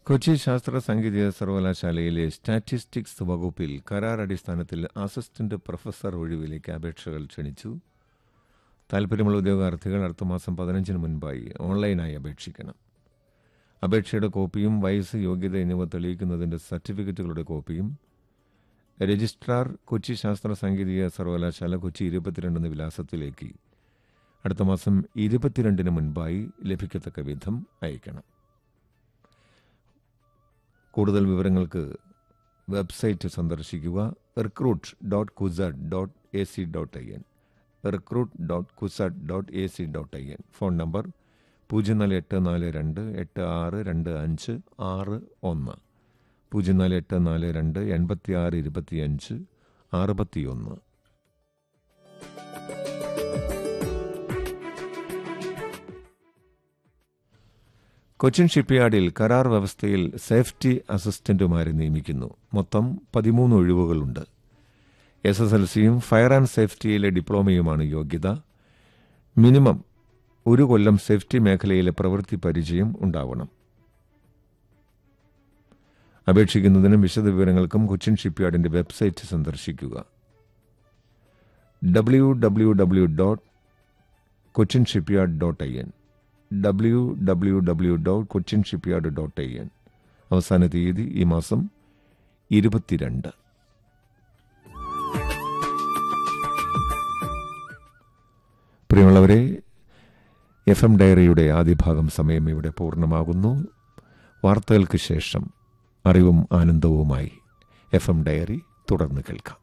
കൊച്ചി ശാസ്ത്ര സാങ്കേതിക സർവകലാശാലയിലെ സ്റ്റാറ്റിസ്റ്റിക്സ് വകുപ്പിൽ കരാർ അടിസ്ഥാനത്തിൽ അസിസ്റ്റന്റ് പ്രൊഫസർ ഒഴിവിലേക്ക് അപേക്ഷകൾ ക്ഷണിച്ചു താൽപ്പര്യമുള്ള ഉദ്യോഗാർത്ഥികൾ അടുത്ത മാസം പതിനഞ്ചിന് മുൻപായി ഓൺലൈനായി അപേക്ഷിക്കണം അപേക്ഷയുടെ കോപ്പിയും വയസ്സ് യോഗ്യത എന്നിവ തെളിയിക്കുന്നതിന്റെ സർട്ടിഫിക്കറ്റുകളുടെ കോപ്പിയും രജിസ്ട്രാർ കൊച്ചി ശാസ്ത്ര സാങ്കേതിക സർവകലാശാല കൊച്ചി ഇരുപത്തിരണ്ട് എന്ന വിലാസത്തിലേക്ക് അടുത്ത മാസം ഇരുപത്തിരണ്ടിന് മുൻപായി ലഭിക്കത്തക്ക വിധം അയക്കണം കൂടുതൽ വിവരങ്ങൾക്ക് വെബ്സൈറ്റ് സന്ദർശിക്കുക recruit dot Cusat dot A C dot I N recruit dot Cusat dot A C dot I N phone number പൂജ്യം നാല് എട്ട് നാല് രണ്ട് എട്ട് ആറ് രണ്ട് അഞ്ച് ആറ് ഒന്ന് പൂജ്യം നാല് എട്ട് നാല് രണ്ട് എൺപത്തി ആറ് ഇരുപത്തിയഞ്ച് അറുപത്തിയൊന്ന് കൊച്ചിൻ ഷിപ്പ്യാർഡിൽ കരാർ വ്യവസ്ഥയിൽ സേഫ്റ്റി അസിസ്റ്റന്റുമാരെ നിയമിക്കുന്നു മൊത്തം പതിമൂന്ന് ഒഴിവുകളുണ്ട് എസ് എസ് എൽ സിയും ഫയർ ആൻഡ് സേഫ്റ്റിയിലെ ഡിപ്ലോമയുമാണ് യോഗ്യത മിനിമം ഒരു കൊല്ലം സേഫ്റ്റി മേഖലയിലെ പ്രവൃത്തി പരിചയം ഉണ്ടാവണം അപേക്ഷിക്കുന്നതിനും വിശദവിവരങ്ങൾക്കും കൊച്ചിൻ ഷിപ്പ്യാർഡിന്റെ വെബ്സൈറ്റ് സന്ദർശിക്കുക W W W dot Cochin shipyard dot I N W W W dot Cochin shipyard dot I N അവസാന തീയതി ഈ മാസം ഇരുപത്തിരണ്ട് പ്രിയമുള്ളവരെ എഫ് എം ഡയറിയുടെ ആദ്യ ഭാഗം സമയം ഇവിടെ പൂർണ്ണമാകുന്നു വാർത്തകൾക്ക് ശേഷം അറിവും ആനന്ദവുമായി എഫ് എം ഡയറി തുടർന്ന് കേൾക്കാം